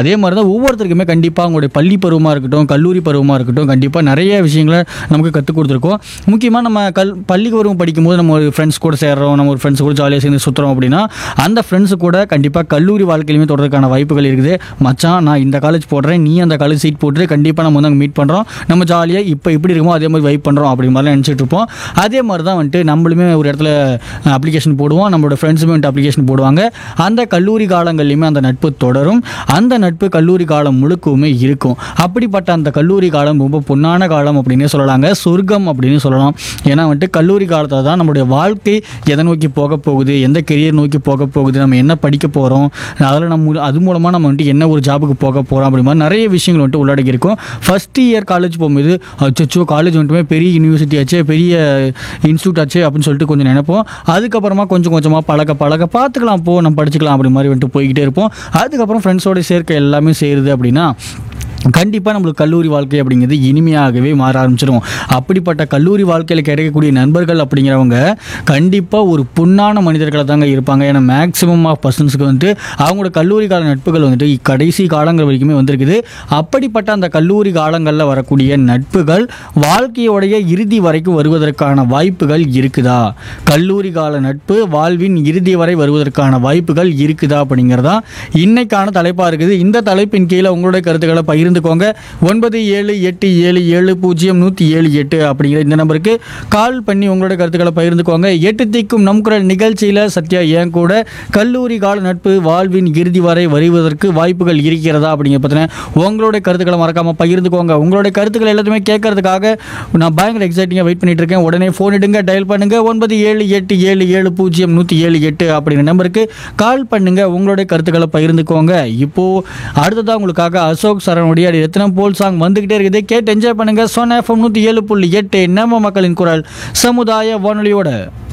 அதே மாதிரி தான் ஒவ்வொருத்தருக்குமே கண்டிப்பாக அவங்களுடைய பள்ளி பருவமாக இருக்கட்டும் கல்லூரி பருவமாக இருக்கட்டும் கண்டிப்பாக நிறைய விஷயங்களை நமக்கு கற்றுக் கொடுத்துருக்கோம் முக்கியமாக நம்ம கல் பள்ளி பருவம் படிக்கும்போது நம்ம ஒரு ஃப்ரெண்ட்ஸ் கூட சேர்றோம் நம்ம ஒரு ஃப்ரெண்ட்ஸ் கூட ஜாலியாக சேர்ந்து சுற்றுறோம் அப்படின்னா அந்த ஃப்ரெண்ட்ஸு கூட கண்டிப்பாக கல்லூரி வாழ்க்கையிலுமே தொடர்றதுக்கான வாய்ப்புகள் இருக்குது மச்சான் நான் இந்த காலேஜ் போடுறேன் நீ அந்த காலேஜ் சீட் போட்டு கண்டிப்பாக நம்ம வந்து அங்கே மீட் பண்ணுறோம் நம்ம ஜாலியாக இப்போ எப்படி இருக்குமோ அதே மாதிரி வைப் பண்ணுறோம் அப்படி மாதிரிலாம் நினச்சிட்டு இருப்போம் அதே மாதிரி தான் வந்துட்டு நம்மளுமே ஒரு இடத்துல அப்ளிகேஷன் போடுவோம் நம்மளோட ஃப்ரெண்ட்ஸுமே வந்துட்டு அப்ளிகேஷன் போடுவாங்க அந்த கல்லூரி காலங்கள்லையுமே அந்த நட்பு தொடரும் அந்த நட்பு கல்லூரி காலம் முழுக்கவுமே இருக்கும் அப்படிப்பட்ட அந்த கல்லூரி காலம் ரொம்ப பொன்னான காலம் அப்படின்னே சொல்லலாங்க சொர்க்கம் அப்படின்னு சொல்லலாம் ஏன்னா வந்துட்டு கல்லூரி காலத்தில் தான் நம்மளுடைய வாழ்க்கை எதை நோக்கி போக போகுது எந்த கெரியர் நோக்கி போக போகுது நம்ம என்ன படிக்க போகிறோம் அதில் நம்ம அது மூலமாக நம்ம வந்துட்டு என்ன ஒரு ஜாபுக்கு போக போகிறோம் அப்படி மாதிரி நிறைய விஷயங்கள் வந்துட்டு உள்ளடக்கி இருக்கும் ஃபஸ்ட் இயர் காலேஜ் போகும்போது அச்சோ காலேஜ் வந்துட்டுமே பெரிய யூனிவர்சிட்டி ஆச்சு பெரிய இன்ஸ்டியூட் ஆச்சு அப்படின்னு சொல்லிட்டு கொஞ்சம் நினைப்போம் அதுக்கப்புறமா கொஞ்சம் கொஞ்சமாக பழக பழக பார்த்துக்கலாம் போ நம்ம படிச்சுக்கலாம் அப்படி மாதிரி வந்துட்டு போய்கிட்டே இருப்போம் அதுக்கப்புறம் ஃப்ரெண்ட்ஸோட சேர்க்கை எல்லாமே சேருது அப்படின்னா கண்டிப்பாக நம்மளுக்கு கல்லூரி வாழ்க்கை அப்படிங்கிறது இனிமையாகவே மாற ஆரம்பிச்சிடும் அப்படிப்பட்ட கல்லூரி வாழ்க்கையில் கிடைக்கக்கூடிய நண்பர்கள் அப்படிங்கிறவங்க கண்டிப்பாக ஒரு புண்ணான மனிதர்களை தாங்க இருப்பாங்க ஏன்னா மேக்ஸிமம் ஆஃப் பர்சன்ஸுக்கு வந்துட்டு அவங்களோட கல்லூரி கால நட்புகள் வந்துட்டு கடைசி காலங்கள் வரைக்குமே வந்திருக்குது அப்படிப்பட்ட அந்த கல்லூரி காலங்களில் வரக்கூடிய நட்புகள் வாழ்க்கையோடைய இறுதி வரைக்கும் வருவதற்கான வாய்ப்புகள் இருக்குதா கல்லூரி கால நட்பு வாழ்வின் இறுதி வரை வருவதற்கான வாய்ப்புகள் இருக்குதா அப்படிங்கிறதா இன்னைக்கான தலைப்பாக இருக்குது இந்த தலைப்பின் கீழே உங்களுடைய கருத்துக்களை பகிர்ந்துக்கோங்க ஒன்பது ஏழு எட்டு ஏழு ஏழு பூஜ்ஜியம் நூற்றி ஏழு எட்டு அப்படிங்கிற இந்த நம்பருக்கு கால் பண்ணி உங்களோட கருத்துக்களை பகிர்ந்துக்கோங்க எட்டு திக்கும் நம் குரல் நிகழ்ச்சியில் சத்யா ஏன் கூட கல்லூரி கால நட்பு வாழ்வின் இறுதி வரை வருவதற்கு வாய்ப்புகள் இருக்கிறதா அப்படிங்கிற பற்றின உங்களுடைய கருத்துக்களை மறக்காமல் பகிர்ந்துக்கோங்க உங்களுடைய கருத்துக்கள் எல்லாத்தையுமே கேட்கறதுக்காக நான் பயங்கர எக்ஸைட்டிங்காக வெயிட் பண்ணிட்டு இருக்கேன் உடனே ஃபோன் எடுங்க டயல் பண்ணுங்க ஒன்பது ஏழு எட்டு ஏழு ஏழு பூஜ்ஜியம் நூற்றி ஏழு எட்டு அப்படிங்கிற நம்பருக்கு கால் பண்ணுங்க உங்களுடைய கருத்துக்களை பகிர்ந்துக்கோங்க இப்போ அடுத்ததாக உங்களுக்காக அசோக் சரணுடைய எத்தனை போல் சாங் வந்துகிட்டே இருக்குது கேட்டு என்ஜாய் பண்ணுங்க சோனா எஃப்எம் நூற்றி ஏழு புள்ளி எட்டு நம்ம மக்களின் குரல் சமுதாய வானொலியோட